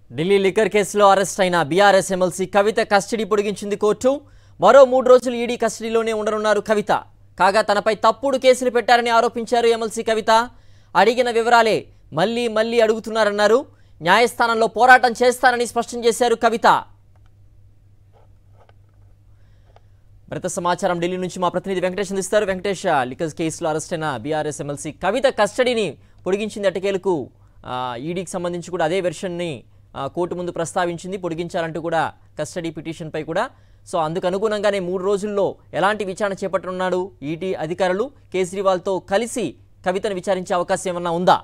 Delhi liquor కేసులో arrest అయిన BRS MLC Kavitha custody పొడిగించింది కోర్టు మరో మూడు రోజులు ఈడీ కస్టడీలోనే ఉండనున్నారు కవిత కాగా తనపై తప్పుడు కేసులు పెట్టారని ఆరోపించారు ఎమ్మెల్సీ కవిత అడిగిన వివరాలే మళ్ళీ మళ్ళీ అడుగుతున్నారన్నారు న్యాయస్థానంలో పోరాటం చేస్తానని స్పష్టం చేశారు కవిత మరింత సమాచారం ఢిల్లీ నుంచి మా ప్రతినిధి వెంకటేష్ అందిస్తారు వెంకటేష్ లిక్కర్ కేసులో అరెస్ట్ అయిన బీఆర్ఎస్ ఎమ్మెల్సీ కవిత కస్టడీని పొడిగించింది అటకేలకు ఈడీకి సంబంధించి కూడా అదే వెర్షన్ని ఆ, కోర్టు ముందు ప్రస్తావించింది పొడిగించాలంటూ కూడా కస్టడీ పిటిషన్పై కూడా సో అందుకు అనుగుణంగానే మూడు రోజుల్లో ఎలాంటి విచారణ చేపట్టనున్నాడు ఈడీ అధికారులు కేజ్రీవాల్తో కలిసి కవితను విచారించే అవకాశం ఏమన్నా ఉందా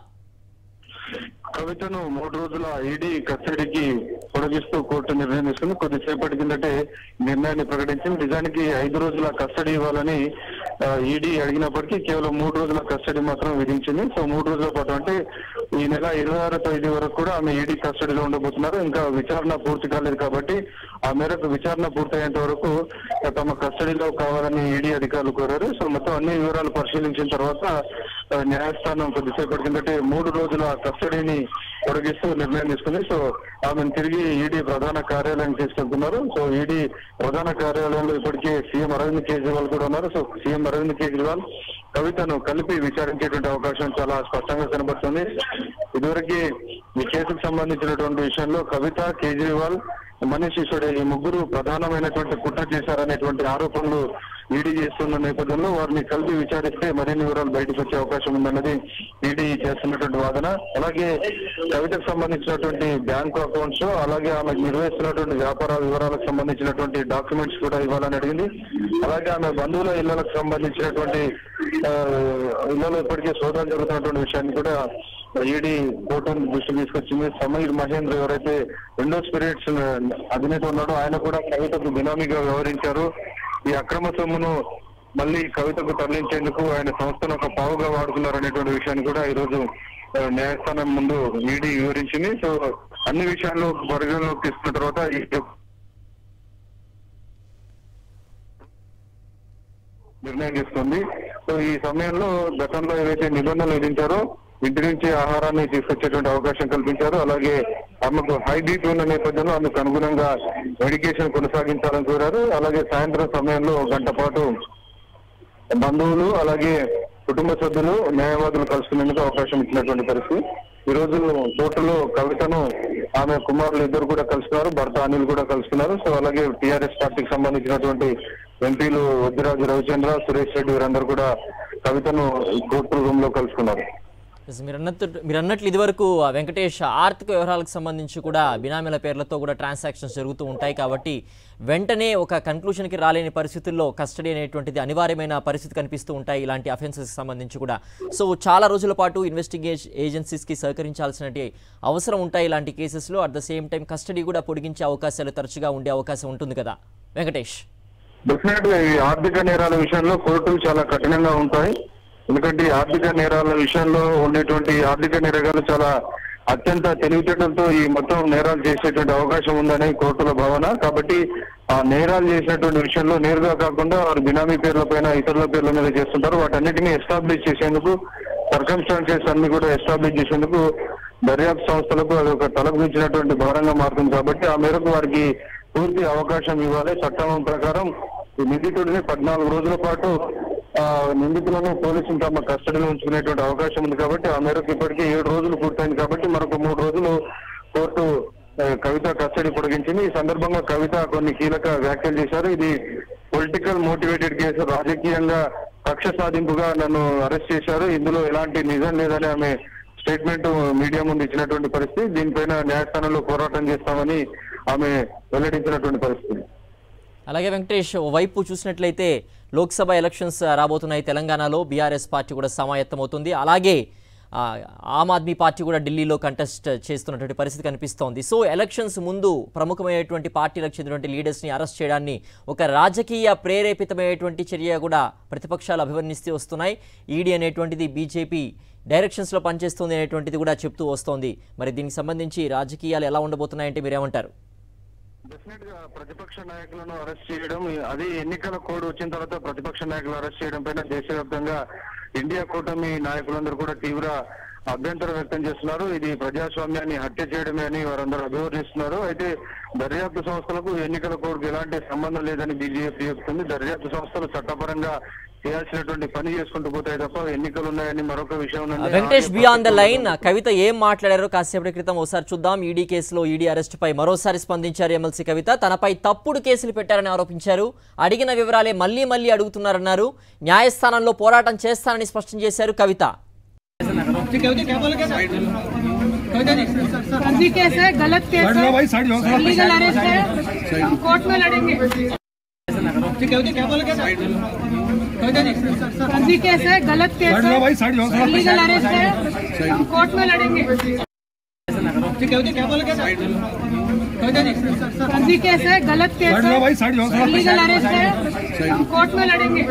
కవితను మూడు రోజుల ఈడీ కస్టడీకి పొడిగిస్తూ కోర్టు నిర్ణయం తీసుకుంది కొద్దిసేపటి కిందటే నిర్ణయాన్ని ప్రకటించింది నిజానికి ఐదు రోజుల కస్టడీ ఇవ్వాలని ఈడీ అడిగినప్పటికీ కేవలం మూడు రోజుల కస్టడీ మాత్రం విధించింది సో మూడు రోజుల పాటు అంటే ఈ నెల ఇరవై ఆరో తేదీ వరకు కూడా ఆమె ఈడీ కస్టడీలో ఉండబోతున్నారు ఇంకా విచారణ పూర్తి కాలేదు కాబట్టి ఆ మేరకు విచారణ పూర్తయ్యేంత వరకు తమ కస్టడీలో కావాలని ఈడీ అధికారులు కోరారు సో మొత్తం అన్ని వివరాలు పరిశీలించిన తర్వాత ఆ, న్యాయస్థానం కొద్దిసేపటి కిందటే మూడు రోజుల కస్టడీని పొడిగిస్తూ నిర్ణయం తీసుకుంది సో ఆమెను తిరిగి ఈడీ ప్రధాన కార్యాలయం తీసుకెళ్తున్నారు సో ఈడీ ప్రధాన కార్యాలయంలో ఇప్పటికే సీఎం అరవింద్ కేజ్రీవాల్ కూడా ఉన్నారు సో సీఎం అరవింద్ కేజ్రీవాల్ కవితను కలిపి విచారించేటువంటి అవకాశం చాలా స్పష్టంగా కనబడుతుంది ఇదివరకు ఈ కేసుకు సంబంధించినటువంటి విషయంలో కవిత కేజ్రీవాల్ మనీష్ సిసోడే ఈ ముగ్గురు ప్రధానమైనటువంటి కుట్ర చేశారనేటువంటి ఆరోపణలు ఈడీ చేస్తున్న నేపథ్యంలో వారిని కలిపి విచారిస్తే మరిన్ని వివరాలు బయటకు వచ్చే అవకాశం ఉందన్నది ఈడీ చేస్తున్నటువంటి వాదన అలాగే కవితకు సంబంధించినటువంటి బ్యాంకు అకౌంట్స్ అలాగే ఆమె నిర్వహిస్తున్నటువంటి వ్యాపార వివరాలకు సంబంధించినటువంటి డాక్యుమెంట్స్ కూడా ఇవ్వాలని అడిగింది అలాగే ఆమె బంధువుల ఇళ్లకు సంబంధించినటువంటి ఆ, ఇళ్లలో ఇప్పటికే శోధన జరుగుతున్నటువంటి విషయాన్ని కూడా ఈడీ కోర్టు దృష్టి తీసుకొచ్చింది సమీర్ మహేంద్ర ఎవరైతే రెండో స్పిరిట్స్ అధినేత ఉన్నాడో ఆయన కూడా కవితకు బినామీగా వ్యవహరించారు ఈ అక్రమ సొమ్మును మళ్ళీ కవితకు తరలించేందుకు ఆయన సంస్థను ఒక పావుగా వాడుకున్నారు అనేటువంటి విషయాన్ని కూడా ఈ రోజు ఆ, న్యాయస్థానం ముందు ఈడీ వివరించింది సో అన్ని విషయాల్లో పరిగణలోకి తీసుకున్న తర్వాత ఈ నిర్ణయం తీసుకుంది సో ఈ సమయంలో గతంలో ఏవైతే నిబంధనలు విధించారో ఇంటి నుంచి ఆహారాన్ని తీసుకొచ్చేటువంటి అవకాశం కల్పించారు అలాగే ఆమెకు హై బీపీ ఉన్న నేపథ్యంలో అందుకు అనుగుణంగా మెడికేషన్ కొనసాగించాలని కోరారు అలాగే సాయంత్రం సమయంలో ఒక గంట పాటు బంధువులు అలాగే కుటుంబ సభ్యులు న్యాయవాదులు కలుసుకునేందుకు అవకాశం ఇచ్చినటువంటి పరిస్థితి ఈ రోజు కోర్టులో కవితను ఆమె కుమారులు ఇద్దరు కూడా కలుసుకున్నారు భర్త అనిల్ కూడా కలుసుకున్నారు సో అలాగే టిఆర్ఎస్ పార్టీకి సంబంధించినటువంటి ఎంపీలు వద్దిరాజు రవిచంద్ర సురేష్ రెడ్డి వీరందరూ కూడా కవితను ఈ కోర్టు రూమ్ లో కలుసుకున్నారు ఎస్, మీరు అన్నట్టు మీరు అన్నట్లు ఇదివరకు ఆ, వెంకటేష్ ఆర్థిక వ్యవహారాలకు సంబంధించి కూడా బినామీల పేర్లతో కూడా ట్రాన్సాక్షన్స్ జరుగుతూ ఉంటాయి కాబట్టి వెంటనే ఒక కన్క్లూషన్కి రాలేని పరిస్థితుల్లో కస్టడీ అనేటువంటిది అనివార్యమైన పరిస్థితి కనిపిస్తూ ఉంటాయి ఇలాంటి అఫెన్సెస్కి సంబంధించి కూడా సో చాలా రోజుల పాటు ఇన్వెస్టిగేషన్ ఏజెన్సీస్కి సహకరించాల్సిన అవసరం ఉంటాయి ఇలాంటి కేసెస్లో at the same time custody కూడా పొడిగించే అవకాశాలు తరచుగా ఉండే అవకాశం ఉంటుంది కదా వెంకటేష్ డెఫినెట్ గా ఈ ఆర్థిక నేరాల విషయంలో కోర్టులు చాలా కఠినంగా ఉంటాయి ఎందుకంటే ఈ ఆర్థిక నేరాల విషయంలో ఉండేటువంటి ఆర్థిక నేరగాలు చాలా అత్యంత తెలివితేటలతో ఈ మొత్తం నేరాలు చేసేటువంటి అవకాశం ఉందని కోర్టుల భావన కాబట్టి ఆ నేరాలు చేసినటువంటి విషయంలో నేరుగా కాకుండా వారు బినామీ పేర్ల పైన ఇతరుల పేర్ల మీద చేస్తుంటారు వాటన్నిటిని ఎస్టాబ్లిష్ చేసేందుకు సర్కమ్స్టాన్సెస్ అన్ని కూడా ఎస్టాబ్లిష్ చేసేందుకు దర్యాప్తు సంస్థలకు అది ఒక తలకు మించినటువంటి భారంగా మారుతుంది కాబట్టి ఆ మేరకు వారికి పూర్తి అవకాశం ఇవ్వాలి చట్టం ప్రకారం ఈ నిందితుడిని పద్నాలుగు రోజుల పాటు ఆ, నిందితులను పోలీసులు తమ కస్టడీలో ఉంచుకునేటువంటి అవకాశం ఉంది కాబట్టి ఆ మేరకు ఇప్పటికే ఏడు రోజులు పూర్తయింది కాబట్టి మరొక మూడు రోజులు కోర్టు ఆ, కవిత కస్టడీ పొడిగించింది ఈ సందర్భంగా కవిత కొన్ని కీలక వ్యాఖ్యలు చేశారు ఇది పొలిటికల్ మోటివేటెడ్ కేసు రాజకీయంగా కక్ష సాధింపుగా నన్ను అరెస్ట్ చేశారు ఇందులో ఎలాంటి నిజం లేదని ఆమె స్టేట్మెంట్ మీడియా ముందు ఇచ్చినటువంటి పరిస్థితి దీనిపైన న్యాయస్థానంలో పోరాటం చేస్తామని ఆమె వెల్లడించినటువంటి పరిస్థితి అలాగే వెంకటేష్ వైపు చూసినట్లయితే లోక్సభ ఎలక్షన్స్ రాబోతున్నాయి తెలంగాణలో బీఆర్ఎస్ పార్టీ కూడా సమాయత్తమవుతుంది అలాగే ఆ, ఆమ్ ఆద్మీ పార్టీ కూడా ఢిల్లీలో కంటెస్ట్ చేస్తున్నటువంటి పరిస్థితి కనిపిస్తోంది సో ఎలక్షన్స్ ముందు ప్రముఖమైనటువంటి పార్టీలకు చెందినటువంటి లీడర్స్ని అరెస్ట్ చేయడాన్ని ఒక రాజకీయ ప్రేరేపితమైనటువంటి చర్య కూడా ప్రతిపక్షాలు అభివర్ణిస్తూ వస్తున్నాయి ఈడీ అనేటువంటిది బీజేపీ డైరెక్షన్స్లో పనిచేస్తుంది అనేటువంటిది కూడా చెప్తూ వస్తోంది మరి దీనికి సంబంధించి రాజకీయాలు ఎలా ఉండబోతున్నాయంటే మీరేమంటారు డెఫినెట్ గా ప్రతిపక్ష నాయకులను అరెస్ట్ చేయడం అది ఎన్నికల కోడ్ వచ్చిన తర్వాత ప్రతిపక్ష నాయకులు అరెస్ట్ చేయడం పైన దేశవ్యాప్తంగా ఇండియా కూటమి నాయకులందరూ కూడా తీవ్ర అభ్యంతరం వ్యక్తం చేస్తున్నారు ఇది ప్రజాస్వామ్యాన్ని హత్య చేయడమే అని వారందరూ అభివర్ణిస్తున్నారు అయితే దర్యాప్తు సంస్థలకు ఎన్నికల కోడ్కు ఎలాంటి సంబంధం లేదని బీజేపీ చెప్తుంది దర్యాప్తు సంస్థలు చట్టపరంగా చేయాల్సినటువంటి పని చేసుకుంటూ పోతాయి తప్ప ఎన్నికలు ఉన్నాయని మరొక విషయం ఉన్నది. Venkatesh beyond the line Kavitha ఏం మాట్లాడారో కాసేపటి క్రితం ఒకసారి చూద్దాం ఈడీ కేసులో ఈడీ అరెస్ట్ పై మరోసారి స్పందించారు ఎమ్మెల్సీ కవిత తనపై తప్పుడు కేసులు పెట్టారని ఆరోపించారు అడిగిన వివరాలే మళ్లీ మళ్లీ అడుగుతున్నారన్నారు న్యాయస్థానంలో పోరాటం చేస్తానని స్పష్టం చేశారు కవిత फर्जी केस है गलत केस साइड लो भाई, साइड लो, है लीगल अरेस्ट है हम कोर्ट में लड़ेंगे फर्जी केस है गलत केस साइड लो भाई, साइड लो, है लीगल अरेस्ट है हम कोर्ट में लड़ेंगे फर्जी केस है गलत केस साइड लो भाई, साइड लो, है लीगल अरेस्ट है हम कोर्ट में लड़ेंगे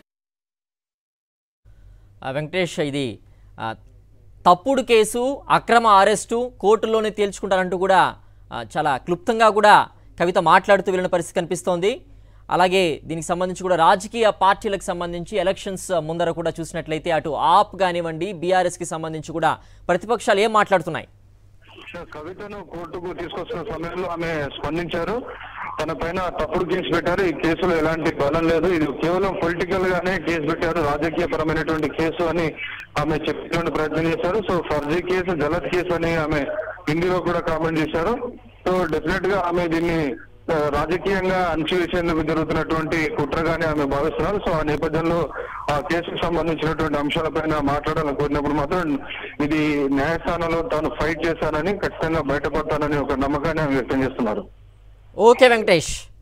ఆ, వెంకటేష్ ఇది ఆ, తప్పుడు కేసు అక్రమ అరెస్టు కోర్టులోనే తేల్చుకుంటారంటూ కూడా ఆ, చాలా క్లుప్తంగా కూడా కవిత మాట్లాడుతూ వెళ్ళిన పరిస్థితి కనిపిస్తోంది అలాగే దీనికి సంబంధించి కూడా రాజకీయ పార్టీలకు సంబంధించి ఎలక్షన్స్ ముందర కూడా చూసినట్లయితే అటు ఆప్ కానివ్వండి బీఆర్ఎస్కి సంబంధించి కూడా ప్రతిపక్షాలు ఏం మాట్లాడుతున్నాయి కవితను కోర్టుకు తీసుకొస్తున్న సమయంలో ఆమె స్పందించారు తన పైన తప్పుడు కేసు పెట్టారు ఈ కేసులో ఎలాంటి బలం లేదు ఇది కేవలం పొలిటికల్ గానే కేసు పెట్టారు రాజకీయ పరమైనటువంటి కేసు అని ఆమె చెప్పేటువంటి ప్రయత్నం చేశారు సో ఫర్జీ కేసు గలత్ కేసు అని ఆమె హిందీలో కూడా కామెంట్ చేశారు సో డెఫినెట్ గా ఆమె దీన్ని ఆ, రాజకీయంగా అణచివేసేందుకు జరుగుతున్నటువంటి కుట్రగానే ఆమె భావిస్తున్నారు సో ఆ నేపథ్యంలో ఆ కేసుకు సంబంధించినటువంటి అంశాలపైన మాట్లాడాలని కోరినప్పుడు మాత్రం ఇది న్యాయస్థానంలో తాను ఫైట్ చేశానని ఖచ్చితంగా బయటపడతానని ఒక నమ్మకాన్ని ఆమె వ్యక్తం చేస్తున్నారు ఓకే వెంకటేష్